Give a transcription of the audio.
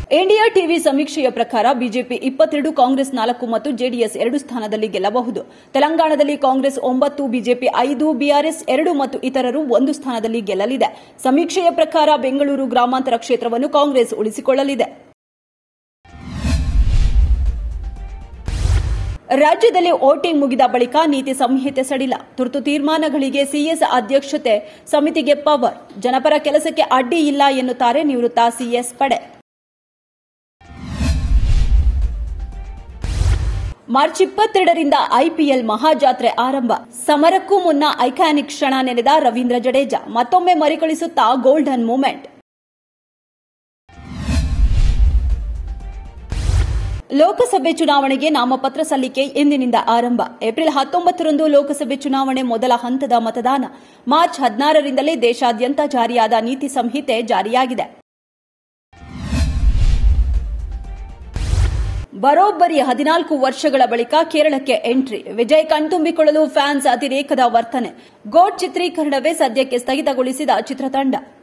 India TV ಸಮೀಕ್ಷೆಯ ಪ್ರಕಾರ BJP ಇಪ್ಪತ್ತೆರಡು ಕಾಂಗ್ರೆಸ್ ನಾಲ್ಕು ಮತ್ತು ಜೆಡಿಎಸ್ ಎರಡು ಸ್ಥಾನದಲ್ಲಿ ಗೆಲ್ಲಬಹುದು ತೆಲಂಗಾಣದಲ್ಲಿ ಕಾಂಗ್ರೆಸ್ ಒಂಬತ್ತು ಬಿಜೆಪಿ ಐದು ಬಿಆರ್ಎಸ್ ಎರಡು ಮತ್ತು ಇತರರು ಒಂದು ಸ್ಥಾನದಲ್ಲಿ ಗೆಲ್ಲಲಿದೆ ಸಮೀಕ್ಷೆಯ ಪ್ರಕಾರ ಬೆಂಗಳೂರು ಗ್ರಾಮಾಂತರ ಕ್ಷೇತ್ರವನ್ನು ಕಾಂಗ್ರೆಸ್ ಉಳಿಸಿಕೊಳ್ಳಲಿದೆ ರಾಜ್ಯದಲ್ಲಿ ವೋಟಿಂಗ್ ಮುಗಿದ ಬಳಿಕ ನೀತಿ ಸಂಹಿತೆ ಸಡಿಲ ತುರ್ತು ತೀರ್ಮಾನಗಳಿಗೆ ಸಿಎಸ್ ಅಧ್ಯಕ್ಷತೆ ಸಮಿತಿಗೆ ಪವರ್ ಜನಪರ ಕೆಲಸಕ್ಕೆ ಅಡ್ಡಿ ಇಲ್ಲ ಎನ್ನುತ್ತಾರೆ ನಿವೃತ್ತ ಸಿಎಸ್ ಪಡೆ ಮಾರ್ಚ್ ಇಪ್ಪತ್ತೆರಡರಿಂದ ಐಪಿಎಲ್ ಮಹಾಜಾತ್ರೆ ಆರಂಭ ಸಮರಕ್ಕೂ ಮುನ್ನ ಐಕಾನಿಕ್ ಕ್ಷಣ ನೆನೆದ ರವೀಂದ್ರ ಜಡೇಜಾ ಮತ್ತೊಮ್ಮೆ ಮರಿಕಳಿಸುತ್ತಾ ಗೋಲ್ಡನ್ ಮೂಮೆಂಟ್ ಲೋಕಸಭೆ ಚುನಾವಣೆಗೆ ನಾಮಪತ್ರ ಸಲ್ಲಿಕೆ ಇಂದಿನಿಂದ ಆರಂಭ ಏಪ್ರಿಲ್ ಹತ್ತೊಂಬತ್ತರಂದು ಲೋಕಸಭೆ ಚುನಾವಣೆ ಮೊದಲ ಹಂತದ ಮತದಾನ ಮಾರ್ಚ್ ಹದಿನಾರರಿಂದಲೇ ದೇಶಾದ್ಯಂತ ಜಾರಿಯಾದ ನೀತಿ ಸಂಹಿತೆ ಜಾರಿಯಾಗಿದೆ ಬರೋಬ್ಬರಿ ಹದಿನಾಲ್ಕು ವರ್ಷಗಳ ಬಳಿಕ ಕೇರಳಕ್ಕೆ ಎಂಟ್ರಿ ವಿಜಯ್ ಕಣ್ತುಂಬಿಕೊಳ್ಳಲು ಫ್ಯಾನ್ಸ್ ಅತಿರೇಕದ ವರ್ತನೆ ಗೋಡ್ ಚಿತ್ರೀಕರಣವೇ ಸದ್ಯಕ್ಕೆ ಸ್ಥಗಿತಗೊಳಿಸಿದ ಚಿತ್ರತಂಡ